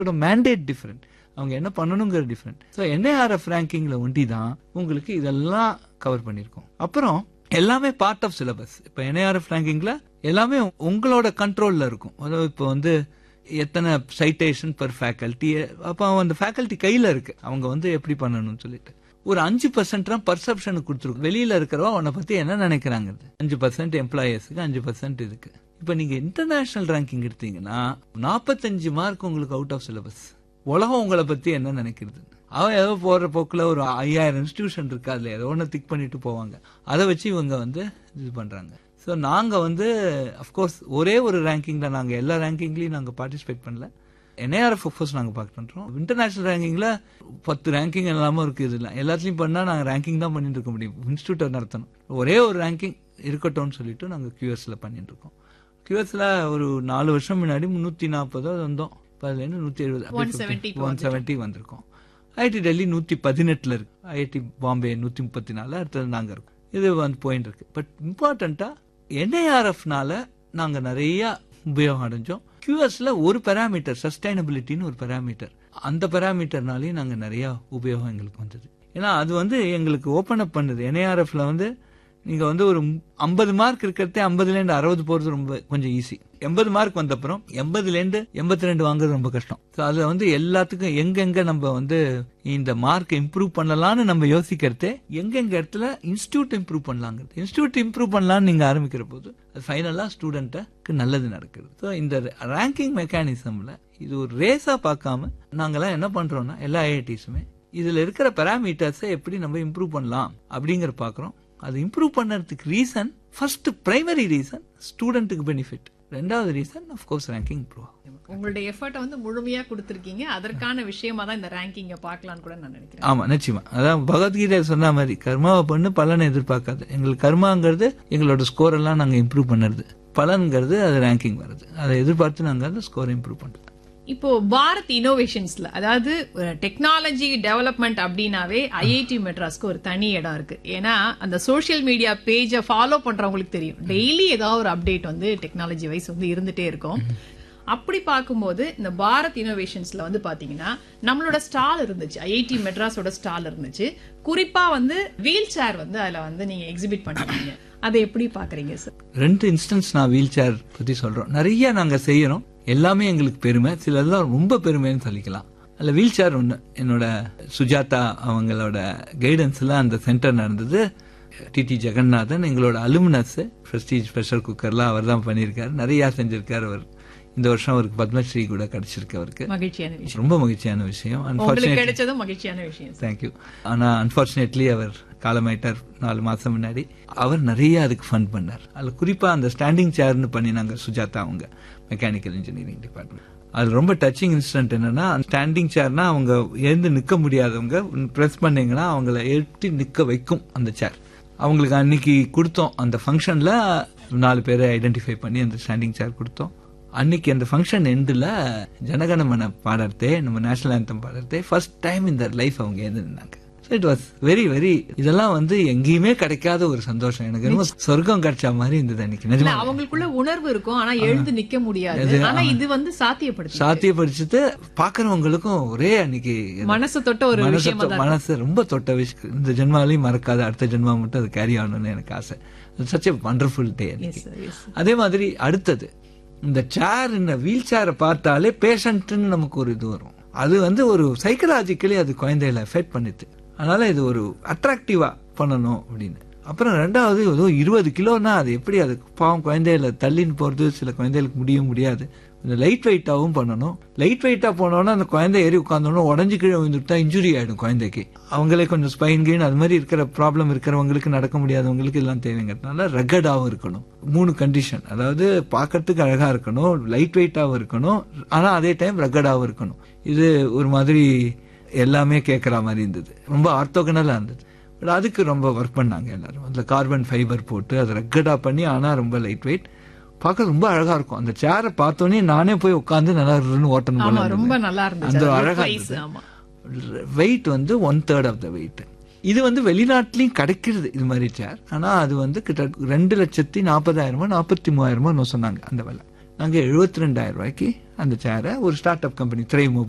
Mandate different அவங்க என்ன பண்ணணுங்கிற டிஃப்ரெண்ட் ஸோ என்ஐஆர்எஃப் ரேங்கிங்ல ஒண்டி தான் உங்களுக்கு இதெல்லாம் கவர் பண்ணியிருக்கோம் அப்புறம் எல்லாமே பார்ட் ஆஃப் சிலபஸ் இப்போ என்ஐஆர்எஃப் ரேங்கிங்ல எல்லாமே உங்களோட கண்ட்ரோல்ல இருக்கும் அதாவது இப்போ வந்து எத்தனை சைட்டேஷன் பர் ஃபேக்கல்ட்டி அப்போ அந்த ஃபேக்கல்ட்டி கையில் இருக்கு அவங்க வந்து எப்படி பண்ணணும்னு சொல்லிட்டு ஒரு அஞ்சு பர்சன்ட் தான் பர்செப்ஷனுக்கு கொடுத்துருக்கும் வெளியில இருக்கிறவா உன்னை பத்தி என்ன நினைக்கிறாங்க அஞ்சு பர்சன்ட் எம்ப்ளாயர்ஸுக்கு அஞ்சு பர்சன்ட் இருக்கு இப்போ நீங்க இன்டர்நேஷனல் ரேங்கிங் எடுத்தீங்கன்னா நாற்பத்தஞ்சு மார்க் உங்களுக்கு அவுட் ஆஃப் சிலபஸ் உலகம் உங்களை பத்தி என்ன நினைக்கிறது அவன் ஏதோ போற போக்குல ஒரு ஐயாயிரம் இன்ஸ்டிடியூஷன் இருக்கு அதுல ஏதோ ஒன்று திக் பண்ணிட்டு போவாங்க அதை வச்சு இவங்க வந்து இது பண்றாங்க ஸோ நாங்க வந்து அஃப்கோர்ஸ் ஒரே ஒரு ரேங்கிங்ல நாங்க எல்லா ரேங்கிங்லயும் நாங்க பார்ட்டிசிபேட் பண்ணல என்ஐஆர்எஃப் ஃபோர்ஸ் நாங்க பார்க்க பண்றோம் இன்டர்நேஷனல் ரேங்கிங்ல பத்து ரேங்கிங் எல்லாமே இருக்கு இதுல எல்லாத்துலயும் பண்ணா நாங்க ரேங்கிங் தான் பண்ணிட்டு இருக்க முடியும் இன்ஸ்டியூட்டை நடத்தணும் ஒரே ஒரு ரேங்கிங் இருக்கட்டும்னு சொல்லிட்டு நாங்க கியூஎஸ்ல பண்ணிட்டு இருக்கோம் கியூஎஸ்ல ஒரு நாலு வருஷம் முன்னாடி முன்னூத்தி நாற்பதோ வந்தோம் இப்போ அதுல இருந்து நூத்தி 170 எழுபது ஒன் செவன்ட்டி வந்திருக்கோம் ஐஐடி டெல்லி நூத்தி பதினெட்டுல இருக்கு ஐஐடி பாம்பே நூத்தி முப்பத்தி நாலு அடுத்தது நாங்க இருக்கோம் இது வந்து போயிட்டு இருக்கு பட் இம்பார்ட்டண்டா என்ஐஆர்எஃப்னால நாங்க நிறைய உபயோகம் அடைஞ்சோம் கியூஎஸ்ல ஒரு பெராமீட்டர் சஸ்டைனபிலிட்டின்னு ஒரு பெராமீட்டர் அந்த பெராமீட்டர்னாலையும் நாங்க நிறைய உபயோகம் எங்களுக்கு வந்தது ஏன்னா அது வந்து எங்களுக்கு ஓபன் அப் பண்ணுது என்ஐஆர்எஃப்ல வந்து நீங்க வந்து ஒரு ஐம்பது மார்க் இருக்கிறதே ஐம்பதுல இருந்து அறுபது போறது ரொம்ப கொஞ்சம் ஈஸி எண்பது மார்க் வந்தப்புறம் எண்பதுல இருந்து எண்பத்தி ரெண்டு வாங்குறது ரொம்ப கஷ்டம் ஸோ அதுல வந்து எல்லாத்துக்கும் எங்கெங்க நம்ம வந்து இந்த மார்க் இம்ப்ரூவ் பண்ணலாம்னு நம்ம யோசிக்கிறதே எங்கெங்க இடத்துல இன்ஸ்டியூட் இம்ப்ரூவ் பண்ணலாங்கிறது இன்ஸ்டியூட் இம்ப்ரூவ் பண்ணலாம்னு நீங்க ஆரம்பிக்கிற போது அது ஃபைனலா ஸ்டூடெண்ட்டுக்கு நல்லது நடக்குது ஸோ இந்த ரேங்கிங் மெக்கானிசம்ல இது ஒரு ரேஸா பார்க்காம நாங்கெல்லாம் என்ன பண்றோம்னா எல்லா ஐஐடிஸுமே இதுல இருக்கிற பெராமீட்டர்ஸை எப்படி நம்ம இம்ப்ரூவ் பண்ணலாம் அப்படிங்கிற பாக்குறோம் அது இம்ப்ரூவ் பண்ணறதுக்கு ரீசன் ஃபர்ஸ்ட் பிரைமரி ரீசன் ஸ்டூடெண்ட்டுக்கு பெனிஃபிட் ரெண்டாவது ரீசன் கோர்ஸ் ரேங்கிங் இம்ப்ரூவ் ஆகும் உங்களுடைய எஃபர்ட்டை வந்து முழுமையா கொடுத்திருக்கீங்க அதற்கான விஷயமா தான் இந்த ரேங்கிங்க பார்க்கலாம்னு கூட நான் நினைக்கிறேன் ஆமா நிச்சயமா அதான் பகவத்கீதை சொன்ன மாதிரி கர்மாவை பண்ணு பலனை எதிர்பார்க்காது எங்களுக்கு கர்மாங்கிறது எங்களோட ஸ்கோர் எல்லாம் நாங்க இம்ப்ரூவ் பண்ணுறது பலன்கிறது அது ரேங்கிங் வருது அதை எதிர்பார்த்து நாங்க அந்த ஸ்கோர் இம்ப்ரூவ் பண்றோம் இப்போ பாரத் இனோவேஷன்ஸ்ல அதாவது டெக்னாலஜி டெவலப்மெண்ட் அப்படின்னாவே ஐஐடி மெட்ராஸ்க்கு ஒரு தனி இடம் இருக்கு ஏன்னா அந்த சோஷியல் மீடியா பேஜை ஃபாலோ பண்றவங்களுக்கு தெரியும் டெய்லி ஏதாவது ஒரு அப்டேட் வந்து டெக்னாலஜி வைஸ் வந்து இருந்துட்டே இருக்கும் அப்படி பார்க்கும்போது இந்த பாரத் இனோவேஷன்ஸ்ல வந்து பாத்தீங்கன்னா நம்மளோட ஸ்டால் இருந்துச்சு ஐஐடி மெட்ராஸோட ஸ்டால் இருந்துச்சு குறிப்பா வந்து வீல் சேர் வந்து அதுல வந்து நீங்க எக்ஸிபிட் பண்ணிருக்கீங்க அதை எப்படி பாக்குறீங்க சார் ரெண்டு இன்ஸ்டன்ஸ் நான் வீல் சேர் பத்தி சொல்றோம் நிறைய நாங்க செய்யறோம் எல்லாமே எங்களுக்கு பெருமை சிலதெல்லாம் ரொம்ப பெருமைன்னு சொல்லிக்கலாம் அதில் வீல் சேர் ஒன்று என்னோட சுஜாதா அவங்களோட கைடன்ஸ்ல அந்த சென்டர் நடந்தது டிடி ஜெகநாதன் எங்களோட அலுமினஸ் பிரஸ்டீஜ் ப்ரெஷர் குக்கர்லாம் அவர் தான் பண்ணியிருக்காரு நிறைய செஞ்சிருக்காரு அவர் இந்த வருஷம் அவருக்கு பத்மஸ்ரீ கூட கிடைச்சிருக்கு அவருக்கு மகிழ்ச்சியான விஷயம் ரொம்ப மகிழ்ச்சியான விஷயம் உங்களுக்கு அன்பார்ச்சுனேட் கிடைச்சதும் மகிழ்ச்சியான விஷயம் சார் தேங்க்யூ ஆனா அன்பார்ச்சுனேட்லி அவர் காலமாயிட்டார் நாலு மாசம் முன்னாடி அவர் நிறைய அதுக்கு ஃபண்ட் பண்ணார் அதுல குறிப்பா அந்த ஸ்டாண்டிங் சேர்னு பண்ணினாங்க சுஜாதா அவங்க மெக்கானிக்கல் இன்ஜினியரிங் டிபார்ட்மெண்ட் அது ரொம்ப டச்சிங் இன்சிடென்ட் என்னன்னா ஸ்டாண்டிங் சேர்னா அவங்க எழுந்து நிக்க முடியாதவங்க ப்ரெஸ் பண்ணீங்கன்னா அவங்கள எழுப்பி நிக்க வைக்கும் அந்த சேர் அவங்களுக்கு அன்னைக்கு கொடுத்தோம் அந்த ஃபங்க்ஷன்ல நாலு பேரை ஐடென்டிஃபை பண்ணி அந்த ஸ்டாண்டிங் சேர் கொடுத்தோம் அன்னைக்கு அந்த ஃபங்க்ஷன் எண்டில் ஜனகணமன பாடுறதே நம்ம நேஷனல் ஆந்தம் பாடுறதே ஃபர்ஸ்ட் டைம் இந்த லைஃப் அவங்க எழுந்து நின்னாங்க இட் வாஸ் வெரி வெரி இதெல்லாம் வந்து எங்கேயுமே கிடைக்காத ஒரு சந்தோஷம் எனக்கு ரொம்ப சொர்க்கம் கிடைச்ச மாதிரி இருந்தது அன்னைக்கு இல்ல நிஜமா அவங்களுக்குள்ள உணர்வு இருக்கும் ஆனா எழுந்து நிக்க முடியாது ஆனா இது வந்து சாத்தியப்படுத்து சாத்தியப்படுத்திட்டு பாக்குறவங்களுக்கும் ஒரே அன்னைக்கு மனசு தொட்ட ஒரு மனசு விஷயமா தொ- மனசு ரொம்ப தொட்ட விஷயம் இந்த ஜென்மாலையும் மறக்காத அடுத்த ஜென்மா மட்டும் அது கேரி ஆகணும்னு எனக்கு ஆசை such a wonderful day Yes, sir, yes. அதே மாதிரி அடுத்தது இந்த சேர் இந்த வீல் சேரை பார்த்தாலே பேஷண்ட்னு நமக்கு ஒரு இது வரும் அது வந்து ஒரு சைக்கலாஜிக்கலி அது குழந்தைகளை எஃபெக்ட் பண்ணுது அதனால இது ஒரு அட்ராக்டிவா பண்ணணும் அப்படின்னு அப்புறம் ரெண்டாவது ஏதோ இருபது கிலோனா அது எப்படி அது பாவம் குழந்தைகளை தள்ளின்னு போறது சில குழந்தைகளுக்கு முடியும் முடியாது கொஞ்சம் லைட் வெயிட்டாவும் பண்ணணும் லைட் வெயிட்டா போனோம்னா அந்த குழந்தை ஏறி உட்காந்தோன்னா உடஞ்சு கீழே விழுந்துட்டா இன்ஜுரி ஆயிடும் குழந்தைக்கு அவங்களே கொஞ்சம் ஸ்பைன் கெயின் அது மாதிரி இருக்கிற ப்ராப்ளம் இருக்கிறவங்களுக்கு நடக்க முடியாதவங்களுக்கு எல்லாம் தேவைங்கிறதுனால ரகடாவும் இருக்கணும் மூணு கண்டிஷன் அதாவது பார்க்கறதுக்கு அழகா இருக்கணும் லைட் வெயிட்டாவும் இருக்கணும் ஆனா அதே டைம் ரகடாவும் இருக்கணும் இது ஒரு மாதிரி எல்லாமே கேட்குற மாதிரி இருந்தது ரொம்ப ஆர்த்தோகனலா இருந்தது பட் அதுக்கு ரொம்ப ஒர்க் பண்ணாங்க எல்லாரும் அதில் கார்பன் ஃபைபர் போட்டு அதை ரக்கடா பண்ணி ஆனால் ரொம்ப லைட் வெயிட் பார்க்க ரொம்ப அழகா இருக்கும் அந்த சேரை பார்த்தோன்னே நானே போய் உட்காந்து நல்லா இருன்னு ஓட்டணும் போல ஆமா இருந்தது. ரொம்ப நல்லா இருந்துச்சு அந்த அது அழகா look wise, இருந்தது ஆமா வெயிட் வந்து one third of the weight இது வந்து வெளிநாட்டிலையும் கிடைக்கிறது இது மாதிரி சேர் ஆனா அது வந்து கிட்ட ரெண்டு லட்சத்தி நாற்பதாயிரமோ நாற்பத்தி மூவாயிரமோ சொன்னாங்க அந்த விலை நாங்க எழுபத்தி ரெண்டாயிரம் ரூபாய்க்கு அந்த சேரை ஒரு ஸ்டார்ட் அப் கம்பெனி த்ரை